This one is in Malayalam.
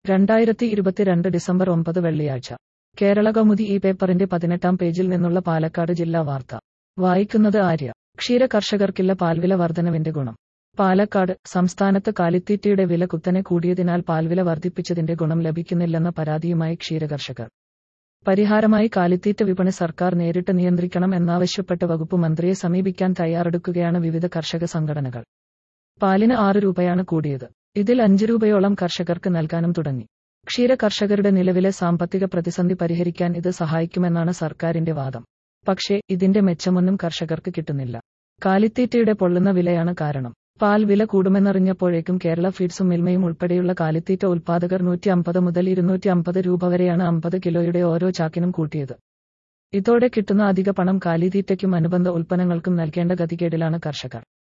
രണ്ടായിരത്തി ഇരുപത്തിരണ്ട് ഡിസംബർ ഒമ്പത് വെള്ളിയാഴ്ച കേരള കൗമുദി ഈ പേപ്പറിന്റെ പതിനെട്ടാം പേജിൽ നിന്നുള്ള പാലക്കാട് ജില്ലാ വാർത്ത വായിക്കുന്നത് ആര്യ ക്ഷീര കർഷകർക്കില്ല പാൽവില വർധനവിന്റെ ഗുണം പാലക്കാട് സംസ്ഥാനത്ത് കാലിത്തീറ്റയുടെ വില കുത്തനെ കൂടിയതിനാൽ പാൽവില വർദ്ധിപ്പിച്ചതിന്റെ ഗുണം ലഭിക്കുന്നില്ലെന്ന പരാതിയുമായി ക്ഷീരകർഷകർ പരിഹാരമായി കാലിത്തീറ്റ വിപണി സർക്കാർ നേരിട്ട് നിയന്ത്രിക്കണം എന്നാവശ്യപ്പെട്ട് വകുപ്പ് മന്ത്രിയെ സമീപിക്കാൻ തയ്യാറെടുക്കുകയാണ് വിവിധ കർഷക സംഘടനകൾ പാലിന് ആറ് രൂപയാണ് കൂടിയത് ഇതിൽ അഞ്ച് രൂപയോളം കർഷകർക്ക് നൽകാനും തുടങ്ങി ക്ഷീര കർഷകരുടെ നിലവിലെ സാമ്പത്തിക പ്രതിസന്ധി പരിഹരിക്കാൻ ഇത് സഹായിക്കുമെന്നാണ് സർക്കാരിന്റെ വാദം പക്ഷേ ഇതിന്റെ മെച്ചമൊന്നും കർഷകർക്ക് കിട്ടുന്നില്ല കാലിത്തീറ്റയുടെ പൊള്ളുന്ന വിലയാണ് കാരണം പാൽ വില കൂടുമെന്നറിഞ്ഞപ്പോഴേക്കും കേരള ഫീഡ്സും മിൽമയും ഉൾപ്പെടെയുള്ള കാലിത്തീറ്റ ഉൽപാദകർ നൂറ്റി അമ്പത് മുതൽ ഇരുന്നൂറ്റി അമ്പത് രൂപ വരെയാണ് അമ്പത് കിലോയുടെ ഓരോ ചാക്കിനും കൂട്ടിയത് ഇതോടെ കിട്ടുന്ന അധിക പണം കാലിത്തീറ്റയ്ക്കും അനുബന്ധ ഉൽപ്പന്നങ്ങൾക്കും നൽകേണ്ട ഗതികേടിലാണ് കർഷകർ